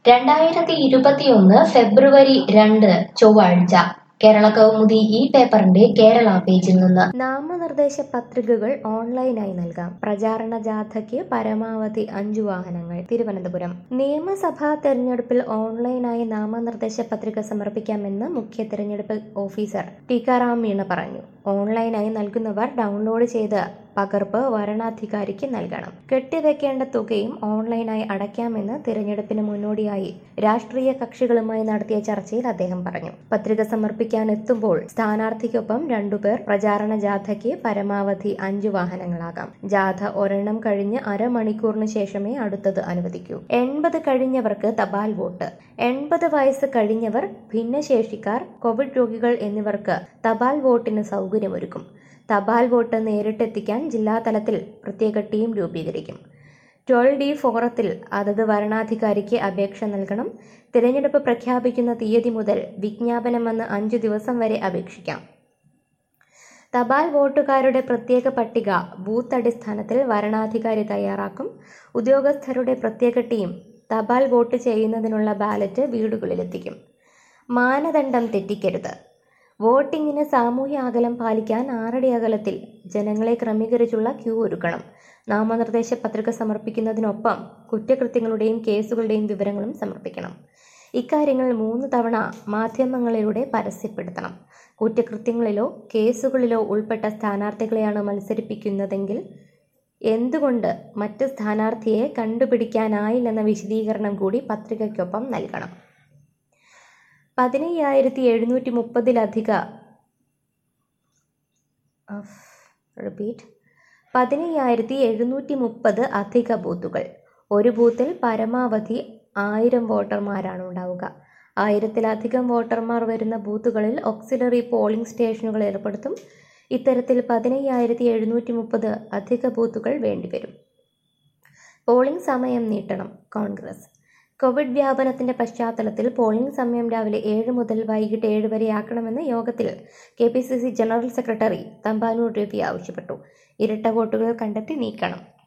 രണ്ടായിരത്തി ഇരുപത്തിയൊന്ന് ഫെബ്രുവരി രണ്ട് ചൊവ്വാഴ്ച കേരള കൗമുദി ഈ പേപ്പറിന്റെ കേരള പേജിൽ നിന്ന് നാമനിർദ്ദേശ പത്രികകൾ ഓൺലൈനായി നൽകാം പ്രചാരണ ജാഥയ്ക്ക് പരമാവധി അഞ്ചു വാഹനങ്ങൾ തിരുവനന്തപുരം നിയമസഭാ തെരഞ്ഞെടുപ്പിൽ ഓൺലൈനായി നാമനിർദ്ദേശ പത്രിക സമർപ്പിക്കാമെന്ന് മുഖ്യ തെരഞ്ഞെടുപ്പ് ഓഫീസർ ടിക്കാറാം മീണ പറഞ്ഞു ഓൺലൈനായി നൽകുന്നവർ ഡൗൺലോഡ് ചെയ്ത് പകർപ്പ് വരണാധികാരിക്ക് നൽകണം കെട്ടിവെക്കേണ്ട തുകയും ഓൺലൈനായി അടയ്ക്കാമെന്ന് തിരഞ്ഞെടുപ്പിന് മുന്നോടിയായി രാഷ്ട്രീയ കക്ഷികളുമായി നടത്തിയ ചർച്ചയിൽ അദ്ദേഹം പറഞ്ഞു പത്രിക സമർപ്പിക്കാൻ എത്തുമ്പോൾ സ്ഥാനാർത്ഥിക്കൊപ്പം രണ്ടുപേർ പ്രചാരണ ജാഥയ്ക്ക് പരമാവധി അഞ്ചു വാഹനങ്ങളാകാം ജാഥ ഒരെണ്ണം കഴിഞ്ഞ് അരമണിക്കൂറിന് ശേഷമേ അടുത്തത് അനുവദിക്കൂ എൺപത് കഴിഞ്ഞവർക്ക് തപാൽ വോട്ട് എൺപത് വയസ്സ് കഴിഞ്ഞവർ ഭിന്നശേഷിക്കാർ കോവിഡ് രോഗികൾ എന്നിവർക്ക് തപാൽ വോട്ടിന് സൗകര്യമൊരുക്കും തപാൽ വോട്ട് നേരിട്ടെത്തിക്കാൻ ജില്ലാതലത്തിൽ പ്രത്യേക ടീം രൂപീകരിക്കും ട്വൽവ് ഡി ഫോറത്തിൽ അതത് വരണാധികാരിക്ക് അപേക്ഷ നൽകണം തിരഞ്ഞെടുപ്പ് പ്രഖ്യാപിക്കുന്ന തീയതി മുതൽ വിജ്ഞാപനം വന്ന് അഞ്ചു ദിവസം വരെ അപേക്ഷിക്കാം തപാൽ വോട്ടുകാരുടെ പ്രത്യേക പട്ടിക ബൂത്ത് അടിസ്ഥാനത്തിൽ വരണാധികാരി തയ്യാറാക്കും ഉദ്യോഗസ്ഥരുടെ പ്രത്യേക ടീം തപാൽ വോട്ട് ചെയ്യുന്നതിനുള്ള ബാലറ്റ് വീടുകളിലെത്തിക്കും മാനദണ്ഡം തെറ്റിക്കരുത് വോട്ടിങ്ങിന് സാമൂഹ്യ അകലം പാലിക്കാൻ ആറടി അകലത്തിൽ ജനങ്ങളെ ക്രമീകരിച്ചുള്ള ക്യൂ ഒരുക്കണം നാമനിർദ്ദേശ പത്രിക സമർപ്പിക്കുന്നതിനൊപ്പം കുറ്റകൃത്യങ്ങളുടെയും കേസുകളുടെയും വിവരങ്ങളും സമർപ്പിക്കണം ഇക്കാര്യങ്ങൾ മൂന്ന് തവണ മാധ്യമങ്ങളിലൂടെ പരസ്യപ്പെടുത്തണം കുറ്റകൃത്യങ്ങളിലോ കേസുകളിലോ ഉൾപ്പെട്ട സ്ഥാനാർത്ഥികളെയാണ് മത്സരിപ്പിക്കുന്നതെങ്കിൽ എന്തുകൊണ്ട് മറ്റ് സ്ഥാനാർത്ഥിയെ കണ്ടുപിടിക്കാനായില്ലെന്ന വിശദീകരണം കൂടി പത്രികയ്ക്കൊപ്പം നൽകണം പതിനയ്യായിരത്തി എഴുന്നൂറ്റി മുപ്പതിലധിക റിപ്പീറ്റ് പതിനയ്യായിരത്തി എഴുന്നൂറ്റി മുപ്പത് അധിക ബൂത്തുകൾ ഒരു ബൂത്തിൽ പരമാവധി ആയിരം വോട്ടർമാരാണ് ഉണ്ടാവുക ആയിരത്തിലധികം വോട്ടർമാർ വരുന്ന ബൂത്തുകളിൽ ഓക്സിലറി പോളിംഗ് സ്റ്റേഷനുകൾ ഏർപ്പെടുത്തും ഇത്തരത്തിൽ പതിനയ്യായിരത്തി എഴുന്നൂറ്റി മുപ്പത് അധിക ബൂത്തുകൾ വേണ്ടിവരും പോളിംഗ് സമയം നീട്ടണം കോൺഗ്രസ് കോവിഡ് വ്യാപനത്തിന്റെ പശ്ചാത്തലത്തിൽ പോളിംഗ് സമയം രാവിലെ ഏഴ് മുതൽ വൈകിട്ട് ഏഴ് വരെയാക്കണമെന്ന് യോഗത്തിൽ K P C C general secretary Thampanoor Ravi ആവശ്യപ്പെട്ടു ഇരട്ട വോട്ടുകൾ കണ്ടെത്തി നീക്കണം